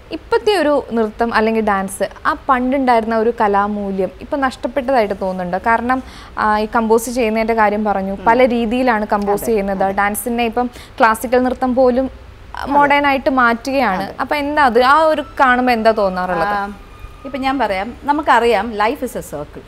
ഇപ്പോഴത്തെ ഒരു നൃത്തം അല്ലെങ്കിൽ ഡാൻസ് ആ പണ്ടുണ്ടായിരുന്ന ഒരു കലാമൂല്യം ഇപ്പം നഷ്ടപ്പെട്ടതായിട്ട് തോന്നുന്നുണ്ട് കാരണം ആ, ഈ കമ്പോസ് ചെയ്യുന്നതിൻ്റെ കാര്യം പറഞ്ഞു പല രീതിയിലാണ് കമ്പോസ് ചെയ്യുന്നത് ഡാൻസിനെ ഇപ്പം ക്ലാസിക്കൽ നൃത്തം പോലും മോഡേൺ ആയിട്ട് മാറ്റുകയാണ് അപ്പം എന്താ അത് ആ ഒരു കാണുമ്പോൾ എന്താ തോന്നാറുള്ളത് ഇപ്പം ഞാൻ പറയാം നമുക്കറിയാം ലൈഫ് ഇസ് എ സർക്കിൾ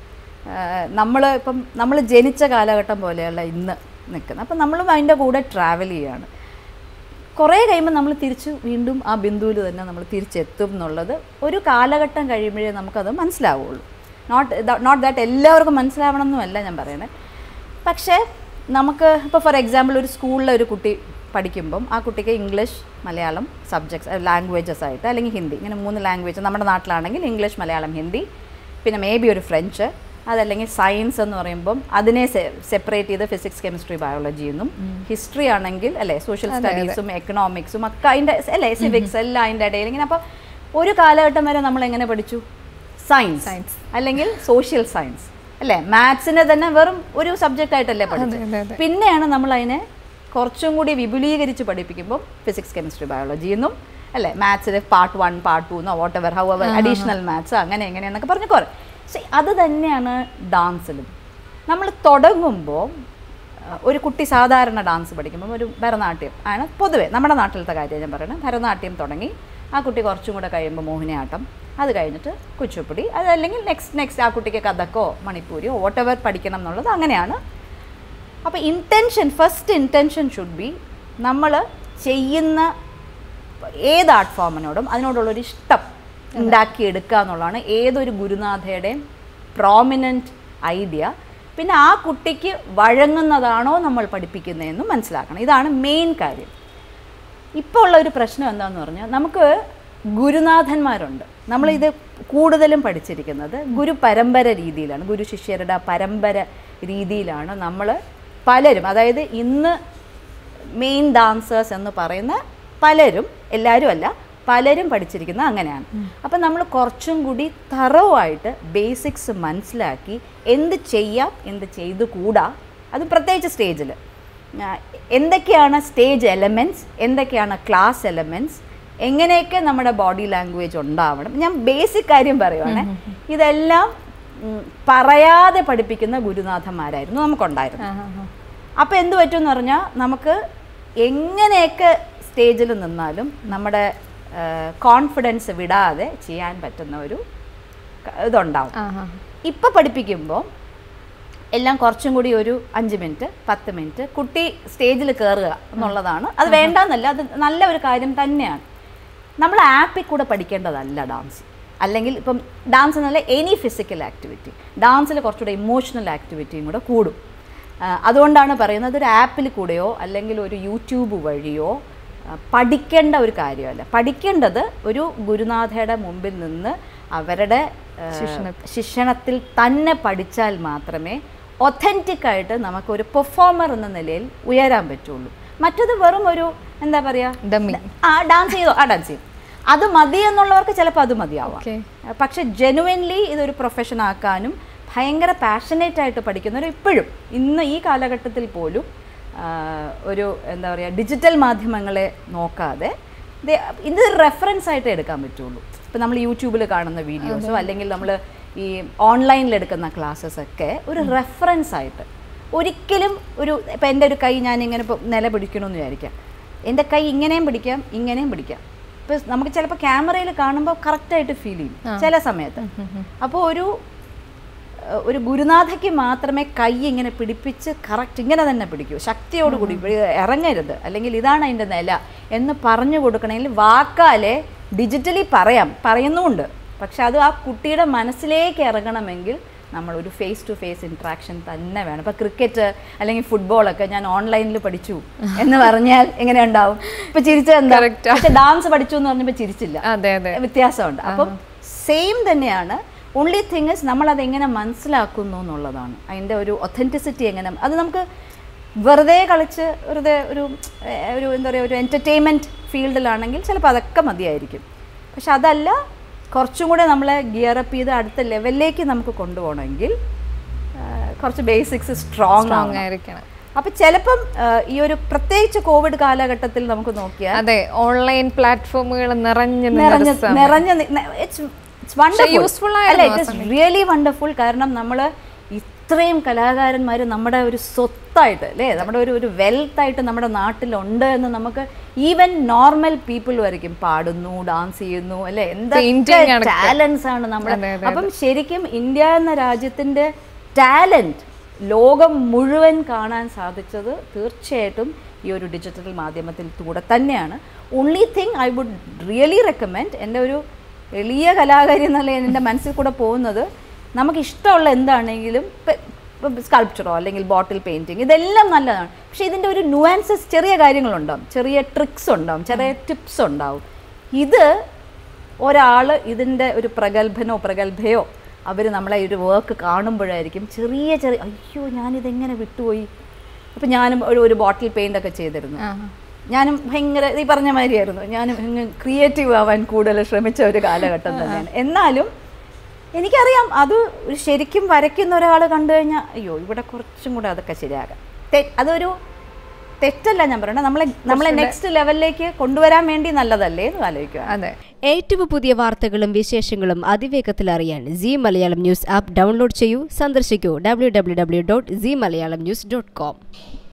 നമ്മൾ ഇപ്പം നമ്മൾ ജനിച്ച കാലഘട്ടം പോലെയല്ല ഇന്ന് നിൽക്കുന്നത് അപ്പം നമ്മളും അതിൻ്റെ കൂടെ ട്രാവൽ ചെയ്യാണ് കുറേ കഴിയുമ്പോൾ നമ്മൾ തിരിച്ച് വീണ്ടും ആ ബിന്ദുവിൽ തന്നെ നമ്മൾ തിരിച്ചെത്തും എന്നുള്ളത് ഒരു കാലഘട്ടം കഴിയുമ്പോഴേ നമുക്കത് മനസ്സിലാവുള്ളൂ നോട്ട് നോട്ട് ദാറ്റ് എല്ലാവർക്കും മനസ്സിലാവണം എന്നുമല്ല ഞാൻ പറയണേ പക്ഷേ നമുക്ക് ഇപ്പോൾ ഫോർ എക്സാമ്പിൾ ഒരു സ്കൂളിലെ ഒരു കുട്ടി പഠിക്കുമ്പം ആ കുട്ടിക്ക് ഇംഗ്ലീഷ് മലയാളം സബ്ജക്ട്സ് ലാംഗ്വേജസ് ആയിട്ട് അല്ലെങ്കിൽ ഹിന്ദി ഇങ്ങനെ മൂന്ന് ലാംഗ്വേജ് നമ്മുടെ നാട്ടിലാണെങ്കിൽ ഇംഗ്ലീഷ് മലയാളം ഹിന്ദി പിന്നെ മേ ബി ഒരു ഫ്രഞ്ച് അതല്ലെങ്കിൽ സയൻസ് എന്ന് പറയുമ്പം അതിനെ സെപ്പറേറ്റ് ചെയ്ത് ഫിസിക്സ് കെമിസ്ട്രി ബയോളജി എന്നും ഹിസ്റ്ററി ആണെങ്കിൽ അല്ലേ സോഷ്യൽ സ്റ്റഡീസും എക്കണോമിക്സും ഒക്കെ അതിൻ്റെ അല്ലേ സിവിക്സ് എല്ലാം അതിൻ്റെ ഇടയിൽ ഇങ്ങനെ അപ്പോൾ ഒരു കാലഘട്ടം വരെ നമ്മൾ എങ്ങനെ പഠിച്ചു സയൻസ് Science. അല്ലെങ്കിൽ സോഷ്യൽ സയൻസ് അല്ലേ മാത്സിനെ തന്നെ വെറും ഒരു സബ്ജക്റ്റ് ആയിട്ടല്ലേ അതെ, അതെ, പഠിച്ചത് പിന്നെയാണ് നമ്മൾ അതിനെ കുറച്ചും കൂടി വിപുലീകരിച്ച് പഠിപ്പിക്കുമ്പോൾ ഫിസിക്സ് കെമിസ്ട്രി ബയോളജി എന്നും അല്ലേ മാത്സിൽ പാർട്ട് വൺ പാർട്ട് ടു എന്നോ whatever however additional maths അങ്ങനെ എങ്ങനെയെന്നൊക്കെ പറഞ്ഞ് കുറേ പക്ഷേ അത് തന്നെയാണ് ഡാൻസിലും നമ്മൾ തുടങ്ങുമ്പോൾ അഹ് ഒരു കുട്ടി സാധാരണ ഡാൻസ് പഠിക്കുമ്പോൾ ഒരു ഭരതനാട്യം ആണ് പൊതുവേ നമ്മുടെ നാട്ടിലത്തെ കാര്യം ഞാൻ പറയണം ഭരതനാട്യം തുടങ്ങി ആ കുട്ടി കുറച്ചും കൂടെ കഴിയുമ്പോൾ മോഹിനിയാട്ടം അത് കഴിഞ്ഞിട്ട് കുച്ചിപ്പുടി അതല്ലെങ്കിൽ നെക്സ്റ്റ് നെക്സ്റ്റ് ആ കുട്ടിക്ക് കഥക്കോ മണിപ്പൂരിയോ വോട്ട് എവർ പഠിക്കണം എന്നുള്ളത് അങ്ങനെയാണ് അപ്പോൾ intention first intention should be നമ്മൾ ചെയ്യുന്ന ഏത് ആർട്ട് ഫോമിനോടും അതിനോടുള്ളൊരു ഇഷ്ടം ഉണ്ടാക്കിയെടുക്കുക എന്നുള്ളതാണ് ഏതൊരു ഗുരുനാഥയുടെയും പ്രോമിനൻറ്റ് ഐഡിയ പിന്നെ ആ കുട്ടിക്ക് വഴങ്ങുന്നതാണോ നമ്മൾ പഠിപ്പിക്കുന്നതെന്നും മനസ്സിലാക്കണം ഇതാണ് മെയിൻ കാര്യം ഇപ്പോൾ ഉള്ള ഒരു പ്രശ്നം എന്താണെന്ന് പറഞ്ഞാൽ നമുക്ക് ഗുരുനാഥന്മാരുണ്ട് നമ്മളിത് കൂടുതലും പഠിച്ചിരിക്കുന്നത് ഗുരു പരമ്പര രീതിയിലാണ് ഗുരു ശിഷ്യരുടെ ആ പരമ്പര രീതിയിലാണ് നമ്മൾ പലരും അതായത് ഇന്ന് മെയിൻ ഡാൻസേഴ്സ് എന്ന് പറയുന്ന പലരും എല്ലാവരും അല്ല പലരും പഠിച്ചിരിക്കുന്നത് അങ്ങനെയാണ് അപ്പം നമ്മൾ കുറച്ചും കൂടി തറവായിട്ട് ബേസിക്സ് മനസ്സിലാക്കി എന്ത് ചെയ്യാം എന്ത് ചെയ്തു കൂടാ അത് പ്രത്യേകിച്ച് സ്റ്റേജിൽ എന്തൊക്കെയാണ് സ്റ്റേജ് എലമെൻറ്റ്സ് എന്തൊക്കെയാണ് ക്ലാസ് എലമെൻറ്റ്സ് എങ്ങനെയൊക്കെ നമ്മുടെ ബോഡി ലാംഗ്വേജ് ഉണ്ടാവണം ഞാൻ ബേസിക് കാര്യം പറയുവാണേ ഇതെല്ലാം ഉം, പറയാതെ പഠിപ്പിക്കുന്ന ഗുരുനാഥന്മാരായിരുന്നു നമുക്കുണ്ടായിരുന്നു അപ്പോൾ എന്ത് പറ്റുമെന്ന് പറഞ്ഞാൽ നമുക്ക് എങ്ങനെയൊക്കെ സ്റ്റേജിൽ നിന്നാലും നമ്മുടെ കോൺഫിഡൻസ് വിടാതെ ചെയ്യാൻ പറ്റുന്ന ഒരു ക- ഇതുണ്ടാവും ഇപ്പോൾ പഠിപ്പിക്കുമ്പോൾ എല്ലാം കുറച്ചും കൂടി ഒരു അഞ്ച് മിനിറ്റ് പത്ത് മിനിറ്റ് കുട്ടി സ്റ്റേജിൽ കയറുക എന്നുള്ളതാണ് അത് വേണ്ടെന്നല്ല അത് നല്ല ഒരു കാര്യം തന്നെയാണ് നമ്മൾ ആപ്പിൽ കൂടെ പഠിക്കേണ്ടതല്ല ഡാൻസ് അല്ലെങ്കിൽ ഇപ്പം ഡാൻസ് എന്നല്ല എനി ഫിസിക്കൽ ആക്ടിവിറ്റി ഡാൻസിൽ കുറച്ചുകൂടെ ഇമോഷണൽ ആക്ടിവിറ്റിയും കൂടെ കൂടും ആ, അതുകൊണ്ടാണ് പറയുന്നത് ഒരു ആപ്പിൽ കൂടെയോ അല്ലെങ്കിൽ ഒരു യൂട്യൂബ് വഴിയോ ആ, പഠിക്കേണ്ട ഒരു കാര്യമല്ല പഠിക്കേണ്ടത് ഒരു ഗുരുനാഥയുടെ മുമ്പിൽ നിന്ന് അവരുടെ ആ, ശിക്ഷണത്തിൽ തന്നെ പഠിച്ചാൽ മാത്രമേ ഒത്തൻറ്റിക് ആയിട്ട് നമുക്കൊരു പെർഫോമർ എന്ന നിലയിൽ ഉയരാൻ പറ്റുള്ളൂ മറ്റത് വെറും ഒരു എന്താ പറയുക ഡമ്മി ആ ഡാൻസ് ചെയ്തോ ആ ഡാൻസ് ചെയ്യും അത് മതി എന്നുള്ളവർക്ക് ചിലപ്പോൾ അത് മതിയാവാം Okay. പക്ഷെ ജെനുവൻലി ഇതൊരു പ്രൊഫഷൻ ആക്കാനും ഭയങ്കര പാഷനേറ്റ് ആയിട്ട് പഠിക്കുന്നവർ ഇപ്പോഴും ഇന്ന് ഈ കാലഘട്ടത്തിൽ പോലും ആ, ഒരു എന്താ പറയുക ഡിജിറ്റൽ മാധ്യമങ്ങളെ നോക്കാതെ ദേ- ഇത് റെഫറൻസ് ആയിട്ട് എടുക്കാൻ പറ്റുള്ളൂ ഇപ്പം നമ്മൾ യൂട്യൂബിൽ കാണുന്ന വീഡിയോസോ അല്ലെങ്കിൽ നമ്മൾ ഈ ഓൺലൈനിൽ എടുക്കുന്ന ക്ലാസ്സസ് ഒക്കെ ഒരു റെഫറൻസ് ആയിട്ട് ഒരിക്കലും ഒരു ഇപ്പം എൻ്റെ ഒരു കൈ ഞാൻ ഇങ്ങനെ ഇപ്പോൾ നില പിടിക്കണമെന്ന് വിചാരിക്കാം എൻ്റെ കൈ ഇങ്ങനെയും പിടിക്കാം ഇങ്ങനെയും പിടിക്കാം ഇപ്പോൾ നമുക്ക് ചിലപ്പോൾ ക്യാമറയിൽ കാണുമ്പോൾ കറക്റ്റായിട്ട് ഫീൽ ചെയ്യും ചില സമയത്ത് അപ്പോൾ ഒരു ഏഹ്, ഒരു ഗുരുനാഥയ്ക്ക് മാത്രമേ കൈ ഇങ്ങനെ പിടിപ്പിച്ച് കറക്റ്റ് ഇങ്ങനെ തന്നെ പിടിക്കൂ ശക്തിയോടുകൂടി ഇവിടെ ഇറങ്ങരുത് അല്ലെങ്കിൽ ഇതാണ് അതിൻ്റെ നില എന്ന് പറഞ്ഞു കൊടുക്കണമെങ്കിൽ വാക്കാലെ ഡിജിറ്റലി പറയാം പറയുന്നുമുണ്ട് പക്ഷെ അത് ആ കുട്ടിയുടെ മനസ്സിലേക്ക് ഇറങ്ങണമെങ്കിൽ നമ്മളൊരു ഫേസ് ടു ഫേസ് ഇൻട്രാക്ഷൻ തന്നെ വേണം ഇപ്പം ക്രിക്കറ്റ് അല്ലെങ്കിൽ ഫുട്ബോളൊക്കെ ഞാൻ ഓൺലൈനിൽ പഠിച്ചു എന്ന് പറഞ്ഞാൽ എങ്ങനെ ഉണ്ടാവും ഇപ്പം ചിരിച്ചത് എന്താ Correct ആ. പക്ഷെ ഡാൻസ് പഠിച്ചു എന്ന് പറഞ്ഞപ്പോൾ ചിരിച്ചില്ല അതെ അതെ വ്യത്യാസമുണ്ട് അപ്പം സെയിം തന്നെയാണ് ഓൺലി തിങ് ഇസ് നമ്മൾ അതെങ്ങനെ മനസ്സിലാക്കുന്നു എന്നുള്ളതാണ് അതിൻ്റെ ഒരു ഒത്തൻറ്റിസിറ്റി എങ്ങനെ അത് നമുക്ക് വെറുതെ കളിച്ച് വെറുതെ ഒരു ഏഹ്, ഒരു എന്താ പറയുക ഒരു എൻ്റർടൈൻമെൻറ്റ് ഫീൽഡിലാണെങ്കിൽ ചിലപ്പോൾ അതൊക്കെ മതിയായിരിക്കും പക്ഷെ അതല്ല കുറച്ചും കൂടെ നമ്മളെ ഗിയറപ്പ് ചെയ്ത് അടുത്ത ലെവലിലേക്ക് നമുക്ക് കൊണ്ടുപോകണമെങ്കിൽ ആ, കുറച്ച് ബേസിക്സ് സ്ട്രോങ് സ്ട്രോങ് ആണ് ആയിരിക്കണം അപ്പം ചിലപ്പം ആ, ഈ ഒരു പ്രത്യേകിച്ച് കോവിഡ് കാലഘട്ടത്തിൽ നമുക്ക് നോക്കിയാൽ അതെ ഓൺലൈൻ പ്ലാറ്റ്ഫോമുകൾ നിറഞ്ഞു നിറഞ്ഞ നിറഞ്ഞ ഇറ്റ്സ് useful അല്ല ആയിരുന്നു ഇറ്റ് ഇസ് റിയലി വണ്ടർഫുൾ കാരണം നമ്മൾ ഇത്രയും കലാകാരന്മാർ നമ്മുടെ ഒരു സ്വത്തായിട്ട് അല്ലേ നമ്മുടെ ഒരു ഒരു വെൽത്തായിട്ട് നമ്മുടെ നാട്ടിലുണ്ട് എന്ന് നമുക്ക് ഈവൻ നോർമൽ പീപ്പിൾ വരയ്ക്കും പാടുന്നു ഡാൻസ് ചെയ്യുന്നു അല്ലേ Painting എന്തൊക്കെ അടക്കം. ടാലൻസ് ആണ് നമ്മുടെ അതെ, അതെ, അപ്പം ശരിക്കും ഇന്ത്യ എന്ന രാജ്യത്തിൻ്റെ ടാലൻറ്റ് ലോകം മുഴുവൻ കാണാൻ സാധിച്ചത് തീർച്ചയായിട്ടും ഈ ഒരു ഡിജിറ്റൽ മാധ്യമത്തിൽ കൂടെ തന്നെയാണ് only thing I would really recommend എൻ്റെ ഒരു എളിയ കലാകാരി എന്നുള്ള എൻ്റെ മനസ്സിൽ കൂടെ പോകുന്നത് നമുക്ക് ഇഷ്ടമുള്ള എന്താണെങ്കിലും സ്കൾപ്ചറോ അല്ലെങ്കിൽ ബോട്ടിൽ പെയിൻറ്റിങ് ഇതെല്ലാം നല്ലതാണ് പക്ഷേ ഇതിൻ്റെ ഒരു നുവാൻസസ് ചെറിയ കാര്യങ്ങളുണ്ടാവും ചെറിയ ട്രിക്സ് ഉണ്ടാവും ചെറിയ ടിപ്സ് ഉണ്ടാവും ഇത് ഒരാൾ ഇതിൻ്റെ ഒരു പ്രഗത്ഭനോ പ്രഗത്ഭയോ അവർ നമ്മളെ ഈ ഒരു വർക്ക് കാണുമ്പോഴായിരിക്കും ചെറിയ ചെറിയ അയ്യോ ഞാനിതെങ്ങനെ വിട്ടുപോയി അപ്പം ഞാനും ഒരു ഒരു ബോട്ടിൽ പെയിൻ്റ് ഒക്കെ ചെയ്തിരുന്നു ഞാനും ഭയങ്കര ഈ പറഞ്ഞ മാതിരിയായിരുന്നു ഞാനും ക്രിയേറ്റീവ് ആവാൻ കൂടുതൽ ശ്രമിച്ച ഒരു കാലഘട്ടം തന്നെയാണ് എന്നാലും എനിക്കറിയാം അത് ഒരു ശരിക്കും വരയ്ക്കുന്ന ഒരാൾ കണ്ടു കഴിഞ്ഞാൽ അയ്യോ ഇവിടെ കുറച്ചും കൂടെ അതൊക്കെ ശരിയാകാം തെ- അതൊരു തെറ്റല്ല ഞാൻ പറയണത് നമ്മളെ നമ്മളെ നെക്സ്റ്റ് ലെവലിലേക്ക് കൊണ്ടുവരാൻ വേണ്ടി നല്ലതല്ലേ എന്ന് ആലോചിക്കുക അതെ ഏറ്റവും പുതിയ വാർത്തകളും വിശേഷങ്ങളും അതിവേഗത്തിൽ അറിയാൻ Zee Malayalam news app download ചെയ്യൂ സന്ദർശിക്കൂ W W W dot Zee Malayalam news dot com